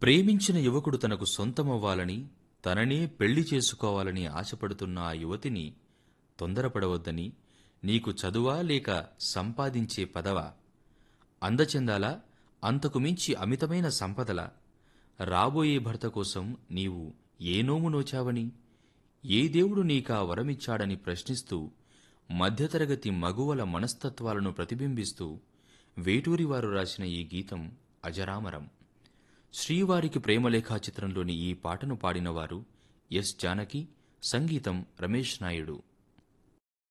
ప్రేమించిన యువకుడు తనకు సొంతమవ్వాలని తననే పెళ్లి చేసుకోవాలని ఆశపడుతున్న ఆ యువతిని తొందరపడవద్దని నీకు చదువా లేక సంపాదించే పదవా అందచెందాలా అంతకు మించి అమితమైన సంపదల రాబోయే భర్త కోసం నీవు ఏ నోము నోచావని ఏ దేవుడు నీకా వరమిచ్చాడని ప్రశ్నిస్తూ మధ్యతరగతి మగువల మనస్తత్వాలను ప్రతిబింబిస్తూ వేటూరివారు రాసిన ఈ గీతం అజరామరం శ్రీవారికి ప్రేమలేఖా చిత్రంలోని ఈ పాటను పాడినవారు ఎస్ జానకి సంగీతం రమేష్ నాయుడు